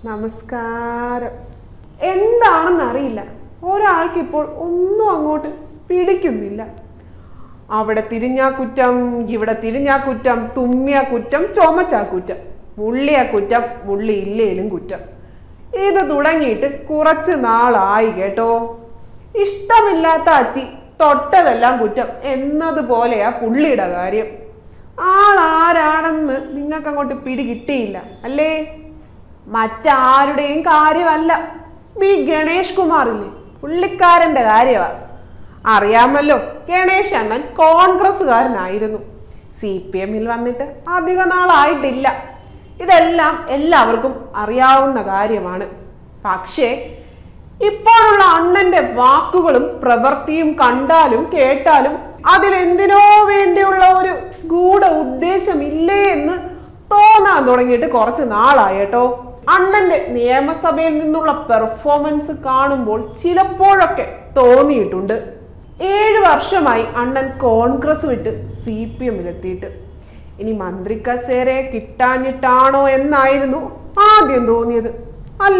നമസ്കാരം എന്താണെന്ന് അറിയില്ല ഒരാൾക്ക് ഇപ്പോൾ ഒന്നും അങ്ങോട്ട് പിടിക്കുന്നില്ല അവിടെ തിരിഞ്ഞാ കുറ്റം ഇവിടെ തിരിഞ്ഞാ കുറ്റം തുമ്മിയ കുറ്റം ചുമച്ചാ കുറ്റം മുള്ളിയ കുറ്റം മുള്ളി ഇല്ലേലും കുറ്റം ഇത് തുടങ്ങിയിട്ട് കുറച്ച് നാളായി കേട്ടോ ഇഷ്ടമില്ലാത്ത അച്ചി തൊട്ടതെല്ലാം കുറ്റം എന്നതുപോലെയാ പുള്ളിയുടെ കാര്യം ആളാരാണെന്ന് നിങ്ങൾക്ക് അങ്ങോട്ട് പിടികിട്ടിയില്ല അല്ലേ മറ്റാരുടെയും കാര്യമല്ല ബി ഗണേഷ് കുമാറില്ലേ പുള്ളിക്കാരന്റെ കാര്യമാ അറിയാമല്ലോ ഗണേഷ് അണ്ണൻ കോൺഗ്രസ്സുകാരനായിരുന്നു സി പി എമ്മിൽ വന്നിട്ട് അധിക നാളായിട്ടില്ല ഇതെല്ലാം എല്ലാവർക്കും അറിയാവുന്ന കാര്യമാണ് പക്ഷേ ഇപ്പോഴുള്ള അണ്ണന്റെ വാക്കുകളും പ്രവൃത്തിയും കണ്ടാലും കേട്ടാലും അതിലെന്തിനോ വേണ്ടിയുള്ള ഒരു ഗൂഢ ഉദ്ദേശമില്ലേ എന്ന് തോന്നാൻ തുടങ്ങിയിട്ട് കുറച്ച് നാളായി കേട്ടോ അണ്ണന്റെ നിയമസഭയിൽ നിന്നുള്ള പെർഫോമൻസ് കാണുമ്പോൾ ചിലപ്പോഴൊക്കെ തോന്നിയിട്ടുണ്ട് ഏഴ് വർഷമായി അണ്ണൻ കോൺഗ്രസ് വിട്ട് സി പി എമ്മിലെത്തിയിട്ട് ഇനി മന്ത്രി കസേരയെ കിട്ടാഞ്ഞിട്ടാണോ എന്നായിരുന്നു ആദ്യം തോന്നിയത് അല്ല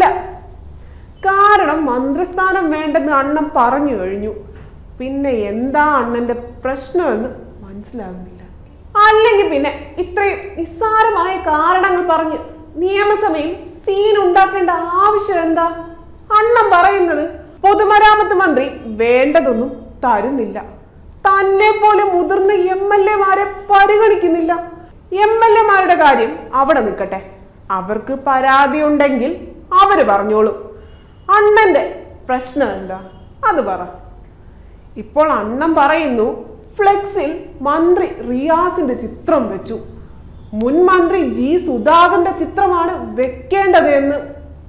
കാരണം മന്ത്രിസ്ഥാനം വേണ്ടെന്ന് അണ്ണൻ പറഞ്ഞു കഴിഞ്ഞു പിന്നെ എന്താ അണ്ണന്റെ പ്രശ്നമെന്ന് മനസ്സിലാകുന്നില്ല അല്ലെങ്കിൽ പിന്നെ ഇത്രയും നിസ്സാരമായ കാരണങ്ങൾ പറഞ്ഞ് നിയമസഭയിൽ സീൻ ഉണ്ടാക്കേണ്ട ആവശ്യം എന്താ അണ്ണൻ പറയുന്നത് പൊതുമരാമത്ത് മന്ത്രി വേണ്ടതൊന്നും തരുന്നില്ല തന്നെ പോലെ മുതിർന്ന എം എൽ എമാരെ പരിഗണിക്കുന്നില്ല എം എൽ എമാരുടെ കാര്യം അവിടെ നിൽക്കട്ടെ അവർക്ക് പരാതി ഉണ്ടെങ്കിൽ അവര് പറഞ്ഞോളും അണ്ണന്റെ പ്രശ്നം എന്താ അത് പറ ഇപ്പോൾ അണ്ണൻ പറയുന്നു ഫ്ലെക്സിൽ മന്ത്രി റിയാസിന്റെ ചിത്രം വെച്ചു മുൻ മന്ത്രി ജി സുധാകരന്റെ ചിത്രമാണ് വെക്കേണ്ടത് എന്ന്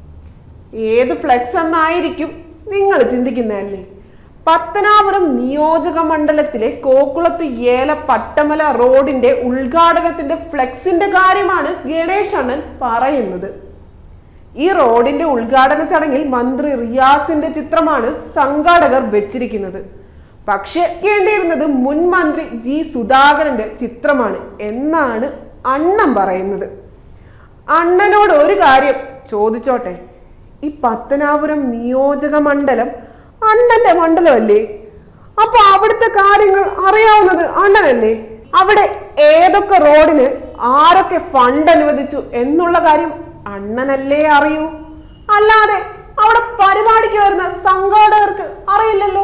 ഏത് ഫ്ലെക്സ് എന്നായിരിക്കും നിങ്ങൾ ചിന്തിക്കുന്നതല്ലേ പത്തനാപുരം നിയോജക മണ്ഡലത്തിലെ കോക്കുളത്ത് ഏല പട്ടമല റോഡിന്റെ ഉദ്ഘാടനത്തിന്റെ ഫ്ലെക്സിന്റെ കാര്യമാണ് ഗണേശ് അണ്ണൻ പറയുന്നത് ഈ റോഡിന്റെ ഉദ്ഘാടന ചടങ്ങിൽ മന്ത്രി റിയാസിന്റെ ചിത്രമാണ് സംഘാടകർ വെച്ചിരിക്കുന്നത് പക്ഷെ കേണ്ടിയിരുന്നത് മുൻ മന്ത്രി ജി സുധാകരന്റെ ചിത്രമാണ് എന്നാണ് അണ്ണൻ പറയുന്നത് അണ്ണനോട് ഒരു കാര്യം ചോദിച്ചോട്ടെ ഈ പത്തനാപുരം നിയോജക മണ്ഡലം അണ്ണന്റെ മണ്ഡലമല്ലേ അപ്പൊ അവിടുത്തെ കാര്യങ്ങൾ അറിയാവുന്നത് അണ്ണനല്ലേ അവിടെ ഏതൊക്കെ റോഡിന് ആരൊക്കെ ഫണ്ട് അനുവദിച്ചു എന്നുള്ള കാര്യം അണ്ണനല്ലേ അറിയൂ അല്ലാതെ അവിടെ പരിപാടിക്ക് വരുന്ന സംഘാടകർക്ക് അറിയില്ലല്ലോ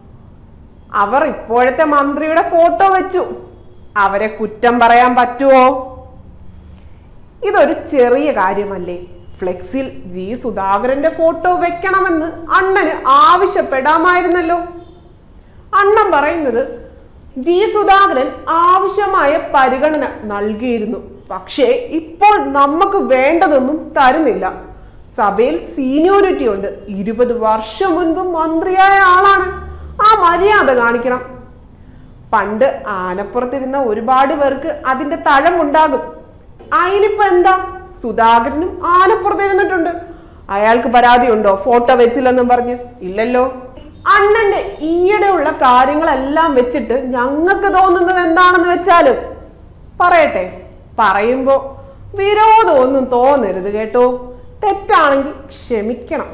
അവർ ഇപ്പോഴത്തെ മന്ത്രിയുടെ ഫോട്ടോ വെച്ചു അവരെ കുറ്റം പറയാൻ പറ്റുമോ ഇതൊരു ചെറിയ കാര്യമല്ലേ ഫ്ലെക്സിൽ ജി സുധാകരന്റെ ഫോട്ടോ വെക്കണമെന്ന് അണ്ണന് ആവശ്യപ്പെടാമായിരുന്നല്ലോ അണ്ണൻ പറയുന്നത് ജി സുധാകരൻ ആവശ്യമായ പരിഗണന നൽകിയിരുന്നു പക്ഷേ ഇപ്പോൾ നമുക്ക് വേണ്ടതൊന്നും തരുന്നില്ല സഭയിൽ സീനിയോറിറ്റി ഉണ്ട് ഇരുപത് വർഷം മുൻപ് മന്ത്രിയായ ആളാണ് ആ മര്യാദ കാണിക്കണം പണ്ട് ആനപ്പുറത്തിരുന്ന ഒരുപാട് പേർക്ക് അതിന്റെ തഴമുണ്ടാകും അതിനിപ്പോ എന്താ സുധാകരനും ആനപ്പുറത്തിരുന്നിട്ടുണ്ട് അയാൾക്ക് പരാതിയുണ്ടോ ഫോട്ടോ വെച്ചില്ലെന്നും പറഞ്ഞ് ഇല്ലല്ലോ അണ്ണന്റെ ഈയിടെയുള്ള കാര്യങ്ങളെല്ലാം വെച്ചിട്ട് ഞങ്ങൾക്ക് തോന്നുന്നത് എന്താണെന്ന് വെച്ചാല് പറയട്ടെ പറയുമ്പോ വിരോധമൊന്നും തോന്നരുത് കേട്ടോ തെറ്റാണെങ്കിൽ ക്ഷമിക്കണം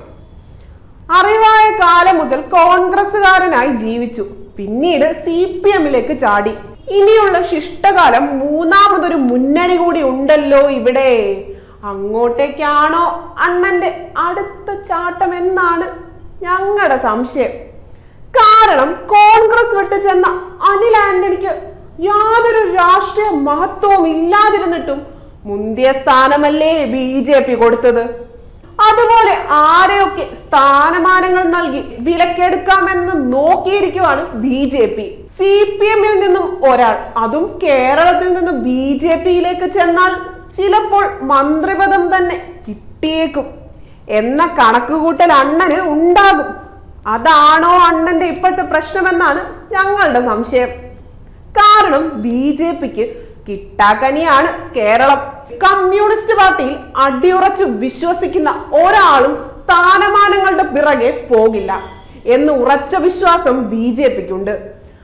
അറിവായ കാലം മുതൽ കോൺഗ്രസ്സുകാരനായി ജീവിച്ചു പിന്നീട് സി പി എമ്മിലേക്ക് ചാടി ഇനിയുള്ള ശിഷ്ടകാലം മൂന്നാമതൊരു മുന്നണി കൂടി ഉണ്ടല്ലോ ഇവിടെ അങ്ങോട്ടേക്കാണോ അണ്ണന്റെ അടുത്ത ചാട്ടം എന്നാണ് ഞങ്ങളുടെ സംശയം കാരണം കോൺഗ്രസ് വിട്ട് ചെന്ന അനിൽ ആന്റണിക്ക് യാതൊരു രാഷ്ട്രീയ മഹത്വവും ഇല്ലാതിരുന്നിട്ടും മുന്തിയ സ്ഥാനമല്ലേ ബി ജെ പി കൊടുത്തത് അതുപോലെ ആരെയൊക്കെ സ്ഥാനമാനങ്ങൾ നൽകി വിലക്കെടുക്കാമെന്ന് നോക്കിയിരിക്കുവാണ് B J P C P എമ്മിൽ നിന്നും ഒരാൾ അതും കേരളത്തിൽ നിന്നും ബി ജെ പിയിലേക്ക് ചെന്നാൽ ചിലപ്പോൾ മന്ത്രിപദം തന്നെ കിട്ടിയേക്കും എന്ന കണക്കുകൂട്ടൽ അണ്ണന് ഉണ്ടാകും അതാണോ അണ്ണന്റെ ഇപ്പോഴത്തെ പ്രശ്നമെന്നാണ് ഞങ്ങളുടെ സംശയം കാരണം ബി ജെ പിക്ക് കിട്ടാക്കനിയാണ് കേരളം കമ്മ്യൂണിസ്റ്റ് പാർട്ടിയിൽ അടിയുറച്ചു വിശ്വസിക്കുന്ന ഒരാളും സ്ഥാനമാനങ്ങളുടെ പിറകെ പോകില്ല എന്ന് ഉറച്ച വിശ്വാസം ബി ജെ പിക്കുണ്ട്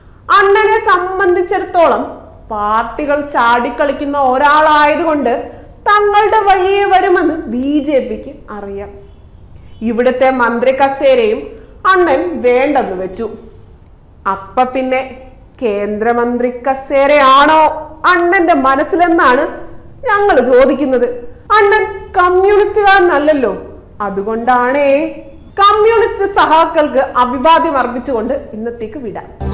അണ്ണനെ സംബന്ധിച്ചിടത്തോളം പാർട്ടികൾ ചാടിക്കളിക്കുന്ന ഒരാളായതുകൊണ്ട് തങ്ങളുടെ വഴിയെ വരുമെന്ന് ബി ജെ പിക്ക് അറിയാം ഇവിടുത്തെ മന്ത്രി കസേരയും അണ്ണൻ വേണ്ടെന്ന് വെച്ചു അപ്പ പിന്നെ കേന്ദ്രമന്ത്രി കസേരയാണോ അണ്ണന്റെ മനസ്സിലെന്നാണ് ഞങ്ങൾ ചോദിക്കുന്നത് അണ്ണൻ കമ്മ്യൂണിസ്റ്റുകാരനല്ലല്ലോ അതുകൊണ്ടാണേ കമ്മ്യൂണിസ്റ്റ് സഹാക്കൾക്ക് അഭിവാദ്യം അർപ്പിച്ചുകൊണ്ട് ഇന്നത്തേക്ക് വിടാം